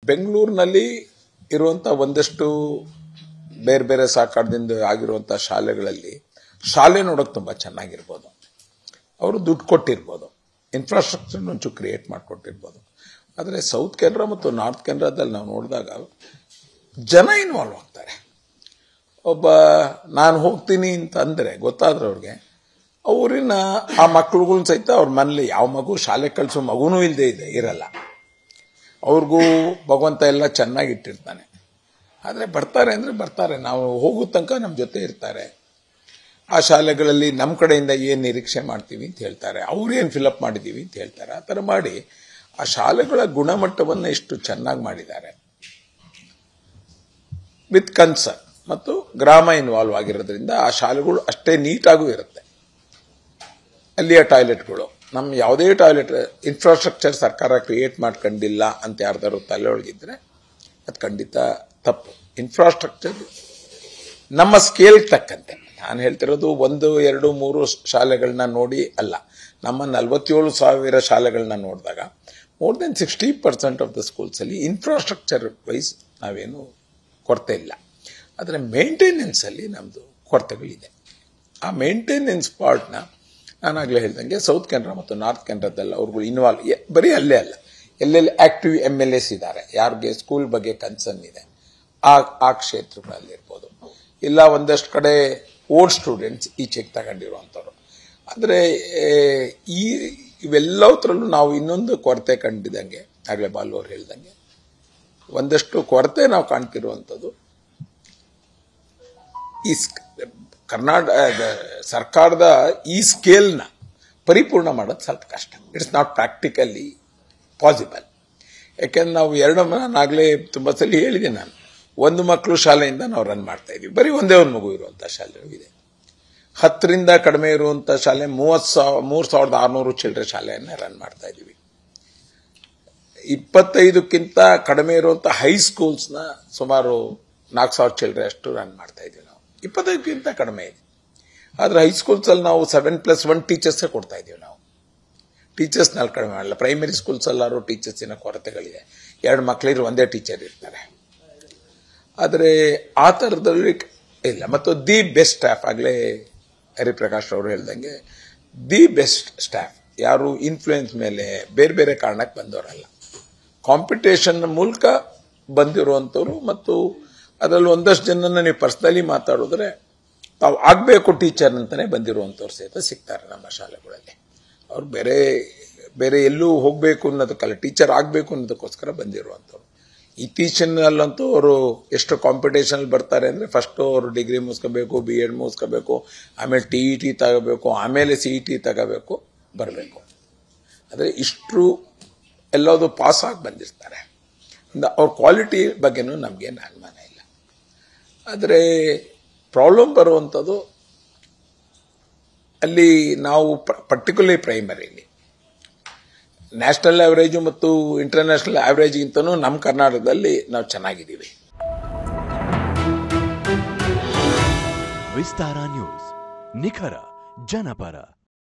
ಬೆಂಗಳೂರಿನಲ್ಲಿ ಇರುವಂಥ ಒಂದಷ್ಟು ಬೇರೆ ಬೇರೆ ಸಾಕಾರದಿಂದ ಆಗಿರುವಂಥ ಶಾಲೆಗಳಲ್ಲಿ ಶಾಲೆ ನೋಡೋಕೆ ತುಂಬ ಚೆನ್ನಾಗಿರ್ಬೋದು ಅವರು ದುಡ್ಡು ಕೊಟ್ಟಿರ್ಬೋದು ಇನ್ಫ್ರಾಸ್ಟ್ರಕ್ಚರ್ ಒಂಚೂರು ಕ್ರಿಯೇಟ್ ಮಾಡಿಕೊಟ್ಟಿರ್ಬೋದು ಆದರೆ ಸೌತ್ ಕೆನರಾ ಮತ್ತು ನಾರ್ತ್ ಕೆನರಾದಲ್ಲಿ ನಾವು ನೋಡಿದಾಗ ಜನ ಇನ್ವಾಲ್ವ್ ಆಗ್ತಾರೆ ಒಬ್ಬ ನಾನು ಹೋಗ್ತೀನಿ ಅಂತ ಅಂದರೆ ಗೊತ್ತಾದ್ರೆ ಅವ್ರಿಗೆ ಅವರಿನ ಆ ಮಕ್ಳುಗಳನ್ನ ಸಹಿತ ಅವ್ರ ಮನೇಲಿ ಯಾವ ಮಗು ಶಾಲೆ ಕಳಿಸೋ ಮಗುನೂ ಇಲ್ಲದೆ ಇದೆ ಇರಲ್ಲ ಅವ್ರಿಗೂ ಭಗವಂತ ಎಲ್ಲ ಚೆನ್ನಾಗಿ ಇಟ್ಟಿರ್ತಾನೆ ಆದರೆ ಬರ್ತಾರೆ ಅಂದರೆ ಬರ್ತಾರೆ ನಾವು ಹೋಗೋ ತನಕ ನಮ್ಮ ಜೊತೆ ಇರ್ತಾರೆ ಆ ಶಾಲೆಗಳಲ್ಲಿ ನಮ್ಮ ಕಡೆಯಿಂದ ಏನು ನಿರೀಕ್ಷೆ ಮಾಡ್ತೀವಿ ಅಂತ ಹೇಳ್ತಾರೆ ಅವ್ರೇನು ಫಿಲಪ್ ಮಾಡಿದ್ದೀವಿ ಅಂತ ಹೇಳ್ತಾರೆ ಆ ಥರ ಮಾಡಿ ಆ ಶಾಲೆಗಳ ಗುಣಮಟ್ಟವನ್ನು ಎಷ್ಟು ಚೆನ್ನಾಗಿ ಮಾಡಿದ್ದಾರೆ ವಿತ್ ಕನ್ಸರ್ನ್ ಮತ್ತು ಗ್ರಾಮ ಇನ್ವಾಲ್ವ್ ಆಗಿರೋದ್ರಿಂದ ಆ ಶಾಲೆಗಳು ಅಷ್ಟೇ ನೀಟಾಗೂ ಇರುತ್ತೆ ಅಲ್ಲಿಯ ಟಾಯ್ಲೆಟ್ಗಳು ನಮ್ಮ ಯಾವುದೇ ಟಾಯ್ಲೆಟ್ ಇನ್ಫ್ರಾಸ್ಟ್ರಕ್ಚರ್ ಸರ್ಕಾರ ಕ್ರಿಯೇಟ್ ಮಾಡ್ಕೊಂಡಿಲ್ಲ ಅಂತ ಯಾರ್ದಾರು ತಲೆ ಒಳಗಿದ್ರೆ ಅದು ಖಂಡಿತ ತಪ್ಪು ಇನ್ಫ್ರಾಸ್ಟ್ರಕ್ಚರ್ ನಮ್ಮ ಸ್ಕೇಲ್ ತಕ್ಕಂತೆ ನಾನು ಹೇಳ್ತಿರೋದು ಒಂದು ಎರಡು ಮೂರು ಶಾಲೆಗಳನ್ನ ನೋಡಿ ಅಲ್ಲ ನಮ್ಮ ನಲವತ್ತೇಳು ಸಾವಿರ ಶಾಲೆಗಳನ್ನ ನೋಡಿದಾಗ more than sixty percent of the ಸ್ಕೂಲ್ಸಲ್ಲಿ ಇನ್ಫ್ರಾಸ್ಟ್ರಕ್ಚರ್ ವೈಸ್ ನಾವೇನು ಕೊರತೆ ಇಲ್ಲ ಆದರೆ ಮೇಂಟೆನೆನ್ಸಲ್ಲಿ ನಮ್ಮದು ಕೊರತೆಗಳಿದೆ ಆ ಮೇಂಟೆನೆನ್ಸ್ ಪಾರ್ಟ್ನ ನಾನಾಗಲೇ ಹೇಳ್ದಂಗೆ ಸೌತ್ ಕೆನರಾ ಮತ್ತು ನಾರ್ತ್ ಕೆನರಾದಲ್ಲಿ ಅವ್ರುಗಳು ಇನ್ವಾಲ್ವ್ ಬರೀ ಅಲ್ಲೇ ಅಲ್ಲ ಎಲ್ಲೆಲ್ಲಿ ಆಕ್ಟಿವ್ ಎಮ್ ಎಲ್ ಎಸ್ ಇದ್ದಾರೆ ಯಾರಿಗೆ ಸ್ಕೂಲ್ ಬಗ್ಗೆ ಕನ್ಸರ್ನ್ ಇದೆ ಆ ಆ ಕ್ಷೇತ್ರಗಳಲ್ಲಿರ್ಬೋದು ಇಲ್ಲ ಒಂದಷ್ಟು ಕಡೆ ಓಲ್ಡ್ ಸ್ಟೂಡೆಂಟ್ಸ್ ಈಚೆಗೆ ತಗೊಂಡಿರುವಂಥವ್ರು ಅಂದರೆ ಈ ಇವೆಲ್ಲತ್ರಲ್ಲೂ ನಾವು ಇನ್ನೊಂದು ಕೊರತೆ ಕಂಡಿದ್ದಂಗೆ ಆಗಲೇ ಬಾಲು ಅವ್ರು ಹೇಳ್ದಂಗೆ ಒಂದಷ್ಟು ಕೊರತೆ ನಾವು ಕಾಣ್ತಿರುವಂಥದ್ದು ಈ ಕರ್ನಾಟಕ ಸರ್ಕಾರದ ಈ ಸ್ಕೇಲ್ನ ಪರಿಪೂರ್ಣ ಮಾಡೋದು ಸ್ವಲ್ಪ ಕಷ್ಟ ಇಟ್ಸ್ ನಾಟ್ ಪ್ರಾಕ್ಟಿಕಲಿ ಪಾಸಿಬಲ್ ಯಾಕೆಂದ್ರೆ ನಾವು ಎರಡು ನಾನಾಗಲೇ ತುಂಬ ಸಲ ಹೇಳಿದೆ ನಾನು ಒಂದು ಮಕ್ಕಳು ಶಾಲೆಯಿಂದ ನಾವು ರನ್ ಮಾಡ್ತಾ ಇದೀವಿ ಬರೀ ಒಂದೇ ಒಂದು ಮಗು ಇರುವಂಥ ಶಾಲೆ ಇದೆ ಹತ್ತರಿಂದ ಕಡಿಮೆ ಇರುವಂಥ ಶಾಲೆ ಮೂವತ್ತು ಸಾವಿರ ಮೂರು ಸಾವಿರದ ಆರುನೂರು ಚಿಲ್ಲರೆ ಶಾಲೆಯನ್ನು ರನ್ ಮಾಡ್ತಾ ಇದ್ದೀವಿ ಇಪ್ಪತ್ತೈದಕ್ಕಿಂತ ಕಡಿಮೆ ಇರುವಂಥ ಹೈಸ್ಕೂಲ್ಸ್ನ ಸುಮಾರು ನಾಲ್ಕು ಸಾವಿರ ಚಿಲ್ಲರೆ ಅಷ್ಟು ರನ್ ಮಾಡ್ತಾ ಇದ್ದೀವಿ ನಾವು ಇಪ್ಪತ್ತೈದಕ್ಕಿಂತ ಕಡಿಮೆ ಇದೆ ಆದರೆ ಹೈಸ್ಕೂಲ್ಸಲ್ಲಿ ನಾವು ಸೆವೆನ್ ಪ್ಲಸ್ ಒನ್ ಟೀಚರ್ಸೇ ಕೊಡ್ತಾ ಇದ್ದೀವಿ ನಾವು ಟೀಚರ್ಸ್ನಲ್ಲಿ ಕಡಿಮೆ ಮಾಡಲ್ಲ ಪ್ರೈಮರಿ ಸ್ಕೂಲ್ಸಲ್ಲಾರು ಟೀಚರ್ಸಿನ ಕೊರತೆಗಳಿದೆ ಎರಡು ಮಕ್ಕಳಿರು ಒಂದೇ ಟೀಚರ್ ಇರ್ತಾರೆ ಆದರೆ ಆ ಥರದಲ್ಲಿ ಇಲ್ಲ ಮತ್ತು ದಿ ಬೆಸ್ಟ್ ಸ್ಟಾಫ್ ಆಗಲೇ ಹರಿಪ್ರಕಾಶ್ ಅವರು ಹೇಳ್ದಂಗೆ ದಿ ಬೆಸ್ಟ್ ಸ್ಟಾಫ್ ಯಾರು ಇನ್ಫ್ಲೂಯೆನ್ಸ್ ಮೇಲೆ ಬೇರೆ ಬೇರೆ ಕಾರಣಕ್ಕೆ ಬಂದವರಲ್ಲ ಕಾಂಪಿಟೇಷನ್ ಮೂಲಕ ಬಂದಿರುವಂಥವ್ರು ಮತ್ತು ಅದರಲ್ಲಿ ಒಂದಷ್ಟು ಜನನ ನೀವು ಪರ್ಸ್ನಲಿ ಮಾತಾಡಿದ್ರೆ ತಾವು ಆಗಬೇಕು ಟೀಚರ್ ಅಂತಲೇ ಬಂದಿರುವಂಥವ್ರು ಸಹಿತ ಸಿಗ್ತಾರೆ ನಮ್ಮ ಶಾಲೆಗಳಲ್ಲಿ ಅವ್ರು ಬೇರೆ ಬೇರೆ ಎಲ್ಲೂ ಹೋಗಬೇಕು ಅನ್ನೋದಕ್ಕಲ್ಲ ಟೀಚರ್ ಆಗಬೇಕು ಅನ್ನೋದಕ್ಕೋಸ್ಕರ ಬಂದಿರುವಂಥವ್ರು ಇತ್ತೀಚಿನಲ್ಲಂತೂ ಅವರು ಎಷ್ಟು ಕಾಂಪಿಟೇಷನ್ ಬರ್ತಾರೆ ಅಂದರೆ ಫಸ್ಟು ಅವರು ಡಿಗ್ರಿ ಮುಗಿಸ್ಕೋಬೇಕು ಬಿ ಎಡ್ ಮುಗಿಸ್ಕೋಬೇಕು ಆಮೇಲೆ ಟಿ ಇ ಟಿ ತಗೋಬೇಕು ಆಮೇಲೆ ಸಿ ಇ ಟಿ ತಗೋಬೇಕು ಬರಬೇಕು ಆದರೆ ಇಷ್ಟು ಎಲ್ಲದು ಪಾಸ್ ಆಗಿ ಬಂದಿರ್ತಾರೆ ಅವ್ರ ಕ್ವಾಲಿಟಿ ಬಗ್ಗೆನೂ ನಮಗೇನು ಅನುಮಾನ ಇಲ್ಲ ಆದರೆ ಪ್ರಾಬ್ಲಮ್ ಬರುವಂಥದ್ದು ಅಲ್ಲಿ ನಾವು ಪರ್ಟಿಕ್ಯುಲರ್ಲಿ ಪ್ರೈಮರಿಲಿ ನ್ಯಾಷನಲ್ ಆವರೇಜು ಮತ್ತು ಇಂಟರ್ನ್ಯಾಷನಲ್ ಆವರೇಜ್ಗಿಂತನೂ ನಮ್ಮ ಕರ್ನಾಟಕದಲ್ಲಿ ನಾವು ಚೆನ್ನಾಗಿದ್ದೀವಿ ವಿಸ್ತಾರ ನ್ಯೂಸ್ ನಿಖರ ಜನಪರ